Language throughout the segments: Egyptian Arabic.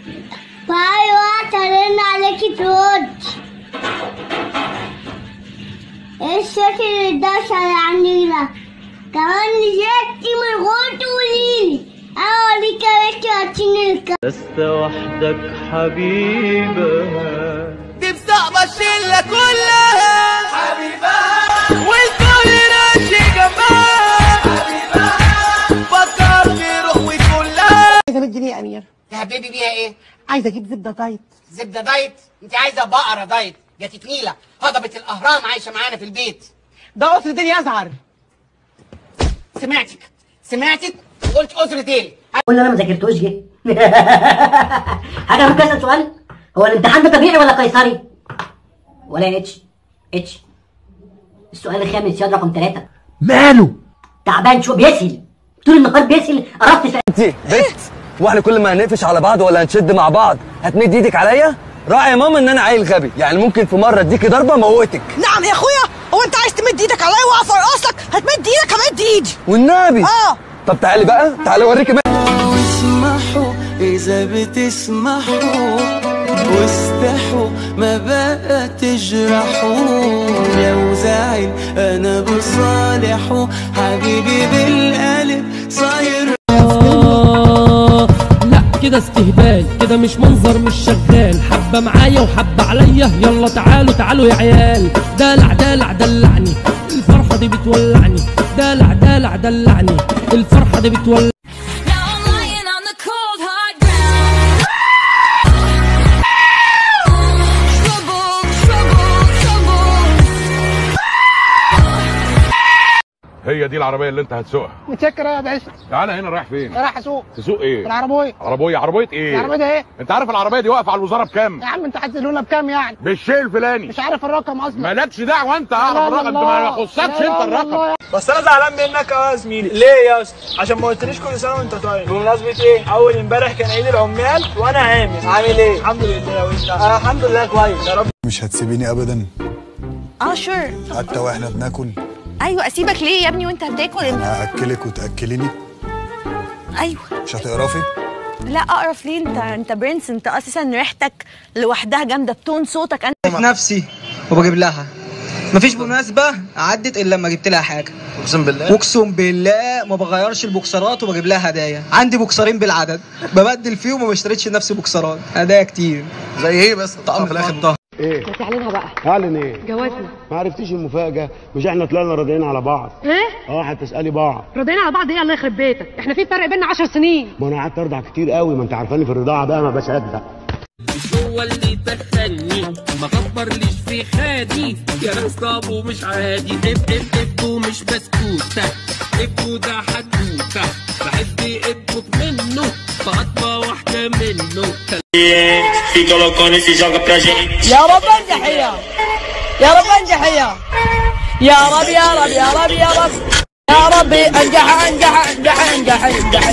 في وقت هرن عليكي ترد ايه الصوت اللي الدوشة اللي عندي ده كمان نزلتي من غير تقوليلي انا اوريك يا بنتي هاتيني الك لست وحدك حبيبها دي بصعبة الشلة كلها حبيبها والكل ماشي جنبها حبيبها فكر تروح وتقول لها عايزه 100 جنيه يا امير تهببي بيها ايه؟ عايزه اجيب زبده دايت زبده دايت؟ انت عايزه بقره دايت يا تتنيله هضبه الاهرام عايشه معانا في البيت ده قصر الدنيا ازعر سمعتك سمعتك قلت اسره ايه؟ قول انا ما ذاكرتوش جه حاجه ممكن اسال سؤال هو الامتحان ده طبيعي ولا قيصري ولا اتش اتش السؤال الخامس يا رقم ثلاثة ماله تعبان شو بيسهل طول النهار بيسهل قرفت في انت بنت واحنا كل ما هنقفش على بعض ولا هنشد مع بعض هتمد ايدك عليا راعي يا ماما ان انا عيل غبي يعني ممكن في مره اديكي ضربه موتك نعم يا اخويا هو انت عايز تمد ايدك عليا واقف ارقصك هتمد ايدك همد ايدي والنبي اه طب تعالي بقى تعالي اوريك اسمحوا إذا بتسمحوا واستحوا ما بقى تجرحوا لو زعل أنا بصالحه حبيبي بالقلب صاير لا كده استهبال كده مش منظر مش شغال حبة معايا وحبة عليا يلا تعالوا تعالوا يا عيال دلع دلع دلعني الفرحة دي بتولعني دلع دلع دلعني الفرحة دي بتولعني Now I'm lying on the cold hard ground. Trouble, trouble, trouble. هي دي العربيه اللي انت هتسوقها متشكر يا باشا تعالى هنا رايح فين رايح اسوق تسوق ايه العربيه عربيه عربيه ايه العربيه ده ايه انت عارف العربيه دي واقفه على الوزاره بكام يا عم انت هتزلونا بكام يعني بالشيء الفلاني مش عارف الرقم اصلا مالكش دعوه انت لا اعرف لا الرقم انت لا. ما يخصكش لا انت لا الرقم لا. بس انا زعلان منك يا زميلي ليه يا اسطى عشان ما قلتليش كل سنه وانت طيب بمناسبه ايه اول امبارح كان عيد العمال وانا عامل عامل ايه الحمد لله وانت انا الحمد لله كويس يا رب مش هتسيبيني ابدا اه شور حتى واحنا بناكل ايوه اسيبك ليه يا ابني وانت هتاكل انت انا هاكلك وتاكليني ايوه مش هتقرفي لا اقرف ليه انت انت برنس انت اساسا ريحتك لوحدها جامده بتون صوتك انا نفسي وبجيب لها مفيش مناسبة عدت إلا لما جبت لها حاجة اقسم بالله أقسم بالله ما بغيرش البوكسرات وبجيب لها هدايا عندي بوكسرين بالعدد ببدل فيهم وما بشتريتش لنفسي بوكسرات هدايا كتير زي ايه بس طقم في الاخر ايه تعلنها بقى اعلن ايه جوازنا ما عرفتيش المفاجاه مش احنا طلعنا راضيين على بعض ايه اه هتسالي بعض راضيين على بعض ايه الله يخرب بيتك احنا في فرق بيننا 10 سنين ما انا قعدت ارضع كتير قوي ما انت عارفاني في الرضاعه بقى ما بصدق مش هو اللي دخلني ما كبرليش في خادي يا ناس طابو مش عادي اب اب ابو مش بسكوتة ابو ده حدوتة بحب ابو منه بقطمة واحدة منه Fica loucona e se joga pra gente. يا رب انجح يا يا رب انجح يا يا رب يا رب يا رب يا رب يا ربي انجح انجح انجح انجح انجح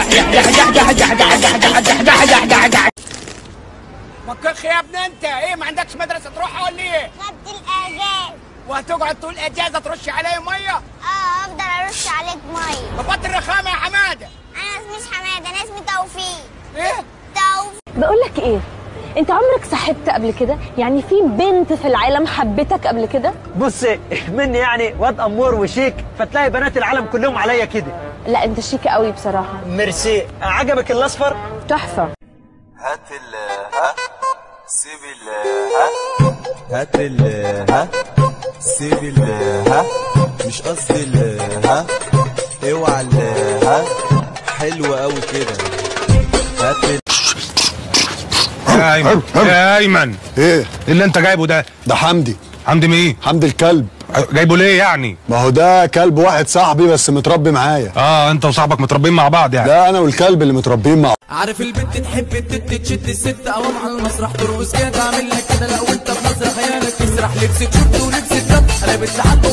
مكخ يا ابني انت ايه ما عندكش مدرسه تروحها ولا ايه؟ خدت الاجازة وهتقعد طول اجازه ترش عليا ميه؟ اه افضل ارش عليك ميه بطل الرخامه يا حماده انا اسمي حماده انا اسمي توفيق ايه؟ توفيق بقول لك ايه انت عمرك صاحبت قبل كده يعني في بنت في العالم حبتك قبل كده بص مني يعني واد امور وشيك فتلاقي بنات العالم كلهم عليا كده لا انت شيك قوي بصراحه ميرسي عجبك الاصفر تحفه هات ال ها سيب ال ها هات ال ها سيب ال ها مش قصدي ال ها اوعى ال ها حلو قوي كده هات ال يا ايمن يا ايمن ايه اللي انت جايبه ده ده حمدي حمدي مين حمدي الكلب جايبه ليه يعني ما هو ده كلب واحد صاحبي بس متربي معايا اه انت وصاحبك متربيين مع بعض يعني ده انا والكلب اللي متربيين مع عارف البنت تحب التت تشد الست قوام على المسرح ترقص كده تعمل لك كده لو انت بنظره خيالك تسرح لبس تشورت ولبس الدم قلبت لحد